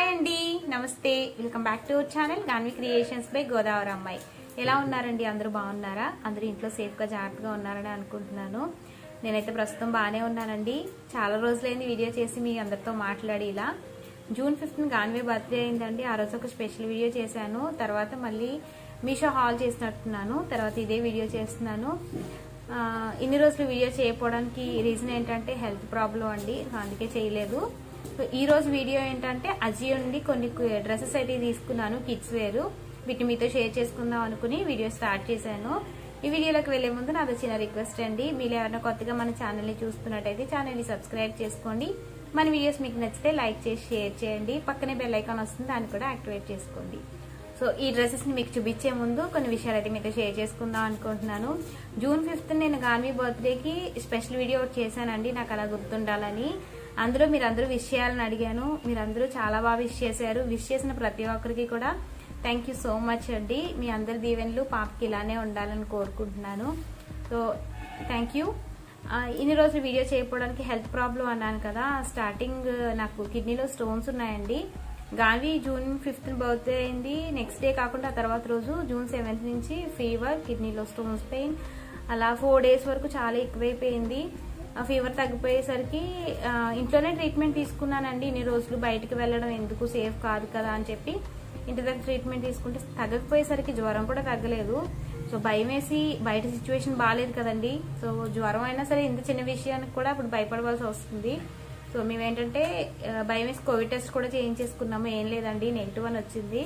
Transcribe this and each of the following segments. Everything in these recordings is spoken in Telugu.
అండి నమస్తే welcome back to our channel Gaanvi creations by Godavari అమ్మాయి ఎలా ఉన్నారండి అందరూ బాగున్నారా అందరూ ఇంట్లో సేఫ్గా జాగ్రత్తగా ఉన్నారని అనుకుంటున్నాను నేనైతే ప్రస్తుతం బాగానే ఉన్నానండి చాలా రోజులైంది వీడియో చేసి మీ అందరితో మాట్లాడి ఇలా జూన్ ఫిఫ్త్న గాన్వే బర్త్డే అయిందండి ఆ రోజు ఒక స్పెషల్ వీడియో చేశాను తర్వాత మళ్ళీ మీషో హాల్ చేసినట్టున్నాను తర్వాత ఇదే వీడియో చేస్తున్నాను ఆ, ఇన్ని రోజులు వీడియో చేయకపోవడానికి రీజన్ ఏంటంటే హెల్త్ ప్రాబ్లం అండి సో అందుకే చేయలేదు సో ఈ రోజు వీడియో ఏంటంటే అజియో నుండి కొన్ని డ్రెస్సెస్ అయితే తీసుకున్నాను కిడ్స్ వేరు వీటిని మీతో షేర్ చేసుకుందాం అనుకుని వీడియో స్టార్ట్ చేశాను ఈ వీడియోలోకి వెళ్లే ముందు నాది చిన్న రిక్వెస్ట్ అండి మీరు ఎవరైనా కొత్తగా మన ఛానల్ని చూస్తున్నట్టయితే ఛానల్ని సబ్స్క్రైబ్ చేసుకోండి మన వీడియోస్ మీకు నచ్చితే లైక్ చేసి షేర్ చేయండి పక్కనే బెల్ ఐకాన్ వస్తుంది దాన్ని కూడా యాక్టివేట్ చేసుకోండి సో ఈ డ్రెస్సెస్ ని మీకు చూపించే ముందు కొన్ని విషయాలు అయితే మీతో షేర్ చేసుకుందాం అనుకుంటున్నాను జూన్ ఫిఫ్త్ నేను గాన్వీ బర్త్డేకి స్పెషల్ వీడియో ఒకటి చేశానండి నాకు అలా గుర్తుండాలని అందులో మీరందరూ విష్ చేయాలని అడిగాను మీరందరూ చాలా బాగా విష్ చేశారు విష్ చేసిన ప్రతి ఒక్కరికి కూడా థ్యాంక్ యూ సో మచ్ అండి మీ అందరి దీవెనలు పాపకి ఇలానే ఉండాలని కోరుకుంటున్నాను సో థ్యాంక్ యూ ఆ, ఇన్ని రోజులు వీడియో చేయకపోవడానికి హెల్త్ ప్రాబ్లం అన్నాను కదా స్టార్టింగ్ నాకు కిడ్నీలో స్టోన్స్ ఉన్నాయండి గావి జూన్ ఫిఫ్త్ బర్త్డే అయింది నెక్స్ట్ డే కాకుండా ఆ తర్వాత రోజు జూన్ సెవెంత్ నుంచి ఫీవర్ కిడ్నీలో స్టోన్స్ పెయిన్ అలా ఫోర్ డేస్ వరకు చాలా ఎక్కువైపోయింది ఆ ఫీవర్ తగ్గిపోయేసరికి ఆ, ఇంట్లోనే ట్రీట్మెంట్ తీసుకున్నానండి ఇన్ని రోజులు బయటకు వెళ్ళడం ఎందుకు సేఫ్ కాదు కదా అని చెప్పి ఇంటి దగ్గర ట్రీట్మెంట్ తీసుకుంటే తగ్గకపోయేసరికి జ్వరం కూడా తగ్గలేదు సో భయం వేసి బయట సిచ్యువేషన్ బాగాలేదు కదండి సో జ్వరం అయినా సరే ఇంత చిన్న విషయానికి కూడా ఇప్పుడు భయపడవలసి వస్తుంది సో మేమేంటంటే ఆ, భయం వేసి కోవిడ్ టెస్ట్ కూడా చేయించేసుకున్నాము ఏం లేదండి నెగిటివ్ అని వచ్చింది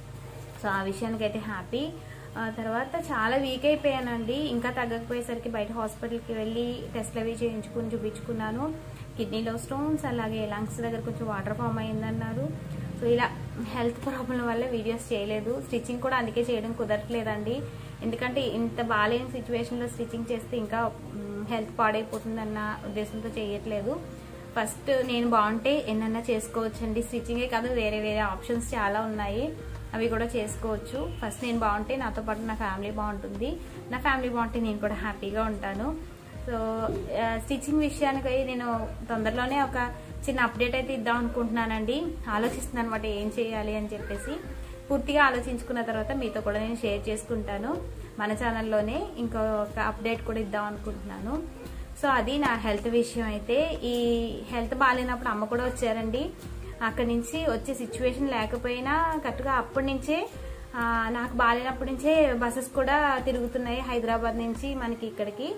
సో ఆ విషయానికి అయితే హ్యాపీ ఆ తర్వాత చాలా వీక్ అయిపోయానండి ఇంకా తగ్గకపోయేసరికి బయట హాస్పిటల్కి వెళ్ళి టెస్ట్లు అవి చేయించుకుని చూపించుకున్నాను కిడ్నీలో స్టోన్స్ అలాగే లంగ్స్ దగ్గర కొంచెం వాటర్ ఫామ్ అయిందన్నారు సో ఇలా హెల్త్ ప్రాబ్లం వల్ల వీడియోస్ చేయలేదు స్టిచ్చింగ్ కూడా అందుకే చేయడం కుదరట్లేదండి ఎందుకంటే ఇంత బాగాలేని సిచ్యువేషన్లో స్టిచ్చింగ్ చేస్తే ఇంకా హెల్త్ పాడైపోతుందన్న ఉద్దేశంతో చేయట్లేదు ఫస్ట్ నేను బాగుంటే ఎన్నన్నా చేసుకోవచ్చండి స్టిచ్చింగే కాదు వేరే వేరే ఆప్షన్స్ చాలా ఉన్నాయి అవి కూడా చేసుకోవచ్చు ఫస్ట్ నేను బాగుంటే నాతో పాటు నా ఫ్యామిలీ బాగుంటుంది నా ఫ్యామిలీ బాగుంటే నేను కూడా హ్యాపీగా ఉంటాను సో స్టిచ్చింగ్ విషయానికి నేను తొందరలోనే ఒక చిన్న అప్డేట్ అయితే ఇద్దాం అనుకుంటున్నానండి ఆలోచిస్తున్నాను అనమాట ఏం చేయాలి అని చెప్పేసి పూర్తిగా ఆలోచించుకున్న తర్వాత మీతో కూడా నేను షేర్ చేసుకుంటాను మన ఛానల్లోనే ఇంకొక అప్డేట్ కూడా ఇద్దాం అనుకుంటున్నాను సో అది నా హెల్త్ విషయం అయితే ఈ హెల్త్ బాగాలేనప్పుడు అమ్మ కూడా వచ్చారండి అక్కడి నుంచి వచ్చే సిచ్యువేషన్ లేకపోయినా కరెక్ట్గా అప్పటి నుంచే ఆ, నాకు బాగాలేనప్పటి నుంచే బస్సెస్ కూడా తిరుగుతున్నాయి హైదరాబాద్ నుంచి మనకి ఇక్కడికి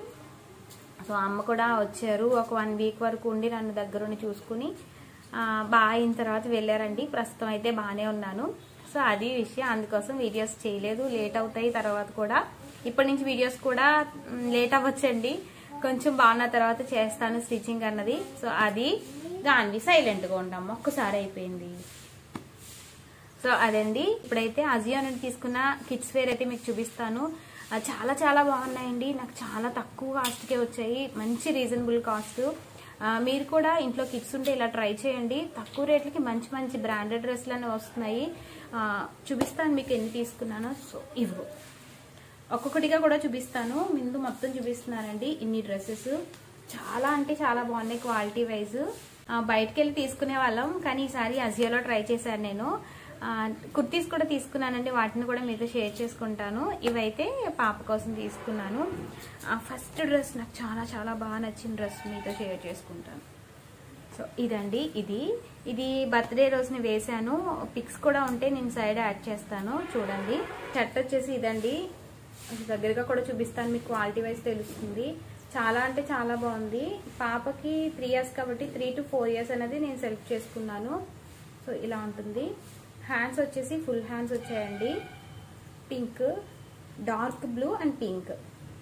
సో అమ్మ కూడా వచ్చారు ఒక వన్ వీక్ వరకు ఉండి నన్ను దగ్గరుండి చూసుకుని ఆ, బాగా అయిన తర్వాత వెళ్ళారండి ప్రస్తుతం అయితే బాగానే ఉన్నాను సో అది విషయం అందుకోసం వీడియోస్ చేయలేదు లేట్ అవుతాయి తర్వాత కూడా ఇప్పటి నుంచి వీడియోస్ కూడా మ్, లేట్ అవ్వచ్చండి కొంచెం బాగున్న తర్వాత చేస్తాను స్టిచ్చింగ్ అన్నది సో అది దాన్ని సైలెంట్గా ఉంటాము ఒక్కసారి అయిపోయింది సో అదండి ఇప్పుడైతే అజియో నుండి తీసుకున్న కిడ్స్ వేర్ అయితే మీకు చూపిస్తాను ఆ, చాలా చాలా బాగున్నాయండి నాకు చాలా తక్కువ కాస్ట్కే వచ్చాయి మంచి రీజనబుల్ కాస్ట్ ఆ, మీరు కూడా ఇంట్లో కిడ్స్ ఉంటే ఇలా ట్రై చేయండి తక్కువ రేట్లకి మంచి మంచి బ్రాండెడ్ డ్రెస్లు అనేవి వస్తున్నాయి ఆ, చూపిస్తాను మీకు ఎన్ని తీసుకున్నానో సో ఇవ్వు ఒక్కొక్కటిగా కూడా చూపిస్తాను ముందు మొత్తం చూపిస్తున్నానండి ఇన్ని డ్రెస్సెస్ చాలా అంటే చాలా బాగున్నాయి క్వాలిటీ వైజ్ బయటకు వెళ్ళి తీసుకునే వాళ్ళం కానీ ఈసారి అజియోలో ట్రై చేశాను నేను ఆ, కుర్తీస్ కూడా తీసుకున్నానండి వాటిని కూడా మీతో షేర్ చేసుకుంటాను ఇవైతే పాప కోసం తీసుకున్నాను ఆ, ఫస్ట్ డ్రెస్ నాకు చాలా చాలా బాగా నచ్చిన డ్రెస్ మీతో షేర్ చేసుకుంటాను సో ఇదండి ఇది ఇది బర్త్డే రోజున వేశాను పిక్స్ కూడా ఉంటే నేను సైడ్ యాడ్ చేస్తాను చూడండి షర్ట్ వచ్చేసి ఇదండి దగ్గరగా కూడా చూపిస్తాను మీకు క్వాలిటీ వైజ్ తెలుస్తుంది చాలా అంటే చాలా బాగుంది పాపకి త్రీ ఇయర్స్ కాబట్టి త్రీ టు ఫోర్ ఇయర్స్ అనేది నేను సెలెక్ట్ చేసుకున్నాను సో ఇలా ఉంటుంది హ్యాండ్స్ వచ్చేసి ఫుల్ హ్యాండ్స్ వచ్చాయండి pink dark blue and pink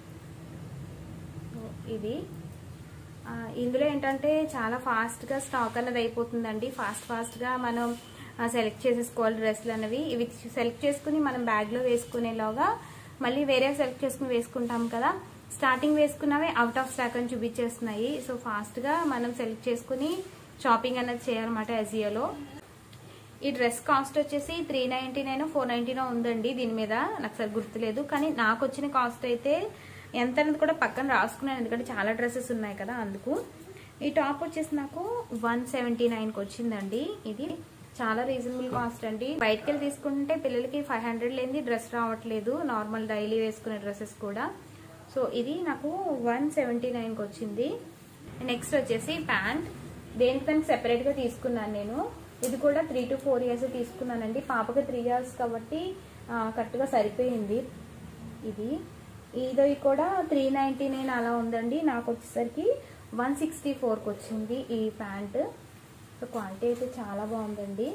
so ఇది ఆ, ఇందులో ఏంటంటే చాలా ఫాస్ట్గా స్టాక్ అన్నది అయిపోతుందండి ఫాస్ట్ ఫాస్ట్గా మనం సెలెక్ట్ చేసేసుకోవాలి డ్రెస్సులు అనేవి ఇవి సెలెక్ట్ చేసుకుని మనం బ్యాగ్లో వేసుకునేలాగా మళ్ళీ వేరే సెలెక్ట్ చేసుకుని వేసుకుంటాం కదా స్టార్టింగ్ వేసుకున్నవే అవుట్ ఆఫ్ స్టాక్ అని చూపించేస్తున్నాయి సో ఫాస్ట్గా మనం సెలెక్ట్ చేసుకుని షాపింగ్ అనేది చేయాలన్నమాట ఎజియోలో ఈ డ్రెస్ కాస్ట్ వచ్చేసి త్రీ నైన్టీ నైన్ ఫోర్ నైన్టీనో ఉందండి దీని మీద నాకు సరి గుర్తులేదు కానీ నాకు వచ్చిన కాస్ట్ అయితే ఎంత అనేది కూడా పక్కన రాసుకున్నాను ఎందుకంటే చాలా డ్రెస్సెస్ ఉన్నాయి కదా అందుకు ఈ టాప్ వచ్చేసి నాకు వన్ సెవెంటీ నైన్కి వచ్చిందండి ఇది చాలా రీజనబుల్ కాస్ట్ అండి బయటకు వెళ్ళి తీసుకుంటే పిల్లలకి ఫైవ్ హండ్రెడ్ లేని డ్రెస్ రావట్లేదు నార్మల్ డైలీ వేసుకునే డ్రెస్సెస్ కూడా సో ఇది నాకు వన్ సెవెంటీ నైన్కి వచ్చింది నెక్స్ట్ వచ్చేసి ప్యాంట్ దేనికని సెపరేట్గా తీసుకున్నాను నేను ఇది కూడా త్రీ టు ఫోర్ ఇయర్స్ తీసుకున్నానండి పాపకి త్రీ ఇయర్స్ కాబట్టి కరెక్ట్గా సరిపోయింది ఇది ఇది కూడా త్రీ నైంటీ నైన్ అలా ఉందండి నాకు వచ్చేసరికి వన్ సిక్స్టీ ఫోర్కి వచ్చింది ఈ ప్యాంట్ సో క్వాలిటీ అయితే చాలా బాగుందండి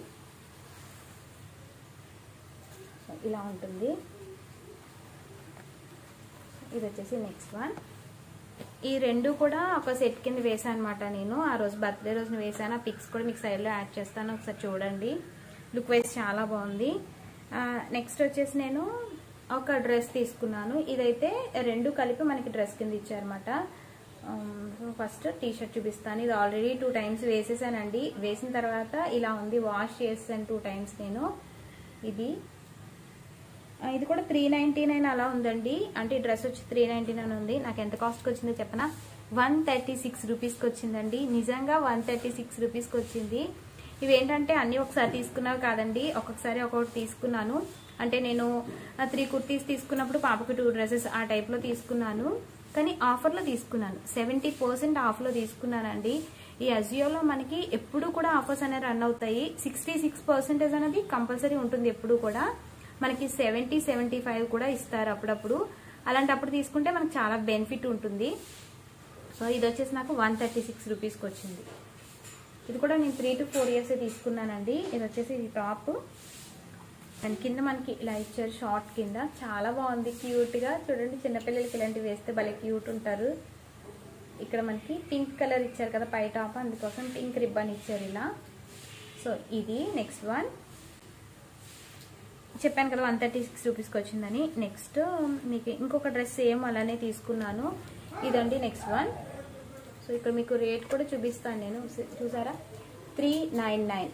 సో ఇలా ఉంటుంది ఇది వచ్చేసి నెక్స్ట్ వన్ ఈ రెండు కూడా ఒక సెట్ కింద వేసాను అనమాట నేను ఆ రోజు బర్త్డే రోజున వేసాను ఆ పిక్స్ కూడా మీకు సైడ్లో యాడ్ చేస్తాను ఒకసారి చూడండి లుక్ వైజ్ చాలా బాగుంది నెక్స్ట్ వచ్చేసి నేను ఒక డ్రెస్ తీసుకున్నాను ఇదైతే రెండు కలిపి మనకి డ్రెస్ కింద ఇచ్చారనమాట ఫస్ట్ టీ షర్ట్ చూపిస్తాను ఇది ఆల్రెడీ టూ టైమ్స్ వేసేసానండి వేసిన తర్వాత ఇలా ఉంది వాష్ చేసాను టూ టైమ్స్ నేను ఇది ఆ, ఇది కూడా త్రీ నైంటీ నైన్ అలా ఉందండి అంటే ఈ డ్రెస్ వచ్చి త్రీ నైంటీ నైన్ ఉంది నాకు ఎంత కాస్ట్కి వచ్చిందో చెప్పనా వన్ థర్టీ సిక్స్ రూపీస్కి వచ్చిందండి నిజంగా వన్ థర్టీ సిక్స్ రూపీస్కి వచ్చింది ఇవేంటంటే అన్నీ ఒకసారి తీసుకున్నవి కాదండి ఒక్కొక్కసారి ఒక్కొక్కటి తీసుకున్నాను అంటే నేను త్రీ కుర్తీస్ తీసుకున్నప్పుడు పాపకు టూ డ్రెస్సెస్ ఆ టైప్లో తీసుకున్నాను కానీ ఆఫర్లో తీసుకున్నాను సెవెంటీ పర్సెంట్ ఆఫ్లో తీసుకున్నానండి ఈ అజియోలో మనకి ఎప్పుడు కూడా ఆఫర్స్ అనేవి రన్ అవుతాయి సిక్స్టీ సిక్స్ పర్సెంటేజ్ అనేది కంపల్సరీ ఉంటుంది ఎప్పుడు కూడా మనకి సెవెంటీ సెవెంటీ ఫైవ్ కూడా ఇస్తారు అప్పుడప్పుడు అలాంటప్పుడు తీసుకుంటే మనకు చాలా బెనిఫిట్ ఉంటుంది సో ఇది వచ్చేసి నాకు వన్ థర్టీ సిక్స్ రూపీస్కి వచ్చింది ఇది కూడా నేను త్రీ టు ఫోర్ ఇయర్స్ తీసుకున్నానండి ఇది వచ్చేసి ఇది టాప్ దాని కింద మనకి ఇలా ఇచ్చారు షార్ట్ కింద చాలా బాగుంది క్యూట్గా చూడండి చిన్నపిల్లలకి ఇలాంటివి వేస్తే భలే క్యూట్ ఉంటారు ఇక్కడ మనకి పింక్ కలర్ ఇచ్చారు కదా పై టాప్ అందుకోసం పింక్ రిబ్బన్ ఇచ్చారు ఇలా సో ఇది నెక్స్ట్ వన్ చెప్పాను కదా వన్ థర్టీ సిక్స్ రూపీస్కి వచ్చిందని నెక్స్ట్ మీకు ఇంకొక డ్రెస్ సేమ్ అలానే తీసుకున్నాను ఇదండి నెక్స్ట్ వన్ సో ఇక్కడ మీకు రేట్ కూడా చూపిస్తాను నేను చూసారా త్రీ నైన్ నైన్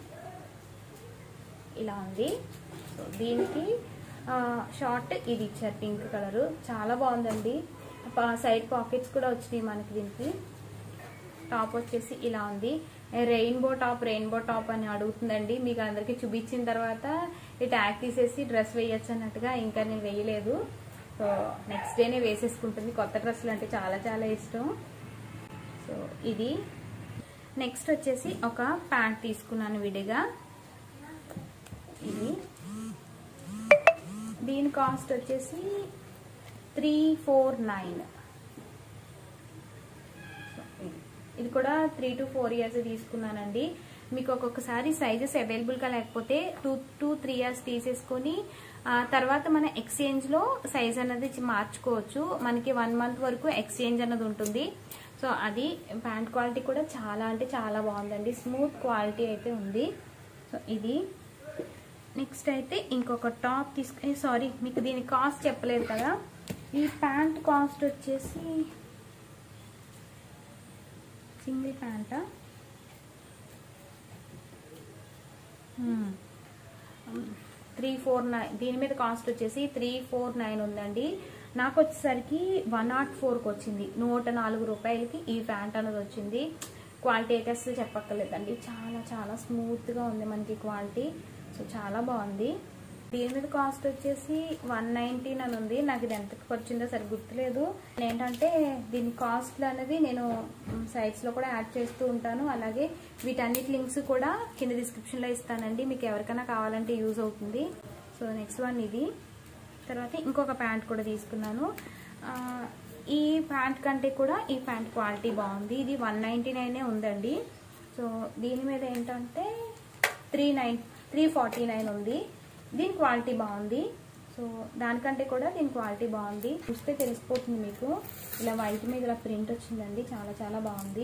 ఇలా ఉంది సో దీనికి షార్ట్ ఇది ఇచ్చారు పింక్ కలర్ చాలా బాగుందండి సైడ్ పాకెట్స్ కూడా వచ్చినాయి మనకి దీనికి టాప్ వచ్చేసి ఇలా ఉంది రెయిన్బో టాప్ రెయిన్బో టాప్ అని అడుగుతుందండి మీకు అందరికీ చూపించిన తర్వాత ఈ ట్యాగ్ తీసేసి డ్రెస్ వేయచ్చు అన్నట్టుగా ఇంకా నేను వేయలేదు సో నెక్స్ట్ డేనే వేసేసుకుంటుంది కొత్త డ్రెస్సులు అంటే చాలా చాలా ఇష్టం సో ఇది నెక్స్ట్ వచ్చేసి ఒక ప్యాంట్ తీసుకున్నాను విడిగా ఇది దీని కాస్ట్ వచ్చేసి త్రీ ఫోర్ నైన్ ఇది కూడా త్రీ టు ఫోర్ ఇయర్స్ తీసుకున్నానండి మీకు ఒక్కొక్కసారి సైజెస్ అవైలబుల్గా లేకపోతే టూ టూ త్రీ ఇయర్స్ తీసేసుకొని ఆ, తర్వాత మన ఎక్స్చేంజ్లో సైజ్ అనేది చి- మార్చుకోవచ్చు మనకి వన్ మంత్ వరకు ఎక్స్చేంజ్ అన్నది ఉంటుంది సో అది ప్యాంట్ క్వాలిటీ కూడా చాలా అంటే చాలా బాగుందండి స్మూత్ క్వాలిటీ అయితే ఉంది సో ఇది నెక్స్ట్ అయితే ఇంకొక టాప్ తీసుకుని సారీ మీకు దీని కాస్ట్ చెప్పలేదు కదా ఈ ప్యాంట్ కాస్ట్ వచ్చేసి సింగిల్ ప్యాంటా త్రీ ఫోర్ నైన్ దీని మీద కాస్ట్ వచ్చేసి త్రీ ఫోర్ నైన్ ఉందండి నాకు వచ్చేసరికి వన్ నాట్ ఫోర్కి వచ్చింది నూట నాలుగు రూపాయలకి ఈ ప్యాంట్ అనేది వచ్చింది క్వాలిటీ అయితే అసలు చెప్పక్కర్లేదండి చాలా చాలా స్మూత్గా ఉంది మనకి క్వాలిటీ సో చాలా బాగుంది దీని మీద కాస్ట్ వచ్చేసి వన్ నైన్టీన్ అని ఉంది నాకు ఇది ఎంతకు వచ్చిందో సరి గుర్తులేదు ఏంటంటే దీని కాస్ట్ అనేది నేను సైట్స్ లో కూడా యాడ్ చేస్తూ ఉంటాను అలాగే వీటన్నిటి లింక్స్ కూడా కింద డిస్క్రిప్షన్ లో ఇస్తానండి మీకు ఎవరికైనా కావాలంటే యూజ్ అవుతుంది సో నెక్స్ట్ వన్ ఇది తర్వాత ఇంకొక ప్యాంట్ కూడా తీసుకున్నాను ఆ, ఈ ప్యాంట్ కంటే కూడా ఈ ప్యాంట్ క్వాలిటీ బాగుంది ఇది వన్ నైంటీ నైనే ఉందండి సో దీని మీద ఏంటంటే three nine three forty nine ఉంది దీని క్వాలిటీ బాగుంది సో దానికంటే కూడా దీని క్వాలిటీ బాగుంది చూస్తే తెలిసిపోతుంది మీకు ఇలా వైట్ మీద ఇలా ప్రింట్ వచ్చిందండి చాలా చాలా బాగుంది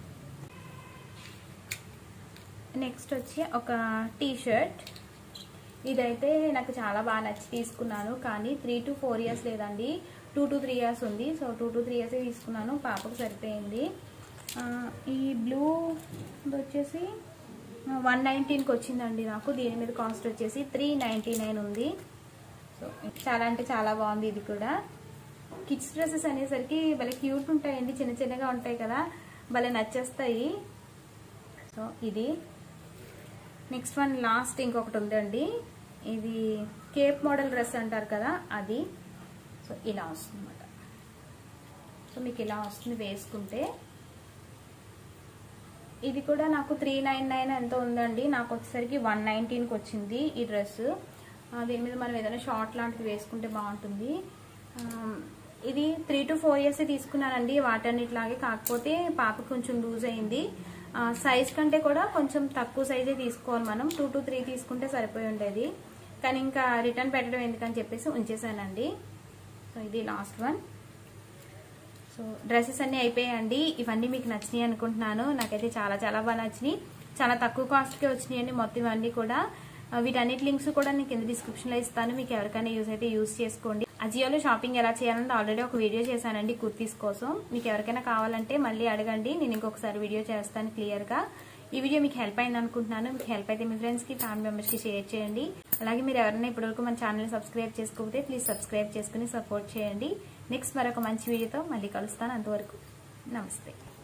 నెక్స్ట్ వచ్చి ఒక టీ షర్ట్ ఇదైతే నాకు చాలా బాగా నచ్చి తీసుకున్నాను కానీ త్రీ టు ఫోర్ ఇయర్స్ లేదండి టూ టు త్రీ ఇయర్స్ ఉంది so two to three years తీసుకున్నాను పాపకు సరిపోయింది ఆ, ఈ బ్లూ వచ్చేసి వన్ నైన్టీన్కి వచ్చిందండి నాకు దీని మీద కాస్ట్ వచ్చేసి త్రీ నైంటీ నైన్ ఉంది సో చాలా అంటే చాలా బాగుంది ఇది కూడా కిడ్స్ డ్రెస్సెస్ అనేసరికి భలే క్యూట్ ఉంటాయండి చిన్న చిన్నగా ఉంటాయి కదా భలే నచ్చేస్తాయి సో ఇది నెక్స్ట్ వన్ లాస్ట్ ఇంకొకటి ఉందండి ఇది కేప్ మోడల్ డ్రెస్ అంటారు కదా అది సో ఇలా వస్తుంది అనమాట సో మీకు ఇలా వస్తుంది వేసుకుంటే ఇది కూడా నాకు త్రీ నైన్ నైన్ ఎంత ఉందండి నాకు వచ్చేసరికి వన్ నైన్టీన్కి వచ్చింది ఈ డ్రెస్ దీని మీద మనం ఏదైనా షార్ట్ లాంటిది వేసుకుంటే బాగుంటుంది ఆ, ఇది త్రీ టు ఫోర్ ఇయర్స్ తీసుకున్నానండి వాటన్నిటిలాగే కాకపోతే పాప కొంచెం లూజ్ అయింది సైజ్ కంటే కూడా కొంచెం తక్కువ సైజే తీసుకోవాలి మనం టూ టు త్రీ తీసుకుంటే సరిపోయి ఉండేది కానీ ఇంకా రిటర్న్ పెట్టడం ఎందుకని చెప్పేసి ఉంచేసానండి సో ఇది లాస్ట్ వన్ సో డ్రెస్సెస్ అన్నీ అయిపోయాయండి ఇవన్నీ మీకు నచ్చినాయి అనుకుంటున్నాను నాకైతే చాలా చాలా బాగా నచ్చినాయి చాలా తక్కువ కాస్ట్కే వచ్చినాయండి మొత్తం ఇవన్నీ కూడా ఆ, వీటన్నిటి లింక్స్ కూడా నేను కింద డిస్క్రిప్షన్లో ఇస్తాను మీకు ఎవరికైనా యూజ్ అయితే యూజ్ చేసుకోండి అజియోలో షాపింగ్ ఎలా చేయాలని ఆల్రెడీ ఒక వీడియో చేశానండి కుర్తీస్ కోసం మీకు ఎవరికైనా కావాలంటే మళ్ళీ అడగండి నేను ఇంకొకసారి వీడియో చేస్తాను క్లియర్గా ఈ వీడియో మీకు హెల్ప్ అయింది అనుకుంటున్నాను మీకు హెల్ప్ అయితే మీ ఫ్రెండ్స్కి ఫ్యామిలీ మెంబర్స్కి షేర్ చేయండి అలాగే మీరు ఎవరైనా ఇప్పటివరకు మన ఛానల్ సబ్స్క్రైబ్ చేసుకోకపోతే ప్లీజ్ సబ్స్క్రైబ్ చేసుకుని సపోర్ట్ చేయండి నెక్స్ట్ మరొక మంచి వీడియోతో మళ్ళీ కలుస్తాను అంతవరకు నమస్తే